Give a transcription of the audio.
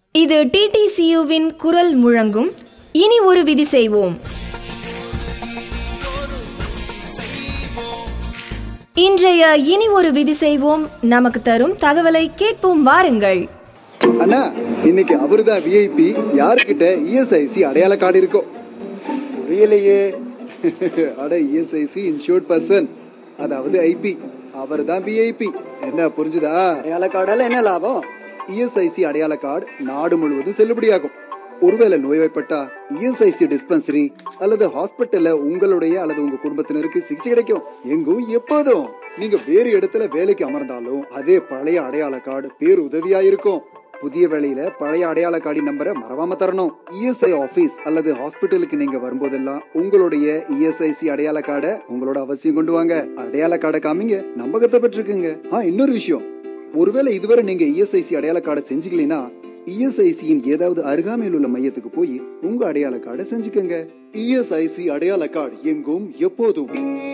இது டிடிசியுவின் குரல் முழங்கும் இனி ஒரு விதி செய்வோம் இன்றைய இனி ஒரு விதி செய்வோம் நமக்கு தரும் தகவலை கேட்போம் வாருங்கள் அண்ணா இன்னைக்கு அவருதான் விஐபி யாருக்கிட்ட இஎஸ்ஐசி அடையாள கார்டு இருக்கோ புரியலையே அட இஎஸ்ஐசி இன்சூர்ட் பர்சன் அதாவது ஐபி அவர் தான் விஐபி என்ன புரிஞ்சுதா அடையாள கார்டால என்ன லாபம் இஎஸ்ஐசி அடையாள கார்டு நாடு முழுவதும் செல்லுபடியாகும் ஒருவேளை நோய்வாய்ப்பட்டா இஎஸ்ஐசி டிஸ்பென்சரி அல்லது ஹாஸ்பிட்டல்ல உங்களுடைய அல்லது உங்க குடும்பத்தினருக்கு சிகிச்சை கிடைக்கும் எங்கும் எப்போதும் நீங்க வேறு இடத்துல வேலைக்கு அமர்ந்தாலும் அதே பழைய அடையாள கார்டு பேர் உதவியா இருக்கும் புதிய வேலையில பழைய அடையாள கார்டு நம்பரை மறவாம தரணும் இஎஸ்ஐ ஆபீஸ் அல்லது ஹாஸ்பிட்டலுக்கு நீங்க வரும்போதெல்லாம் உங்களுடைய இஎஸ்ஐசி அடையாள கார்டை உங்களோட அவசியம் கொண்டு வாங்க அடையாள கார்டை காமிங்க நம்பகத்தை பெற்றுக்குங்க ஆ இன்னொரு விஷயம் ஒருவேளை இதுவரை நீங்க இஎஸ்ஐசி அடையாள கார்டை செஞ்சுக்கலைன்னா இஎஸ்ஐசியின் ஏதாவது அருகாமையில் உள்ள மையத்துக்கு போய் உங்க அடையாள கார்டை செஞ்சுக்கோங்க இஎஸ்ஐசி அடையாள கார்டு எங்கும் எப்போதும்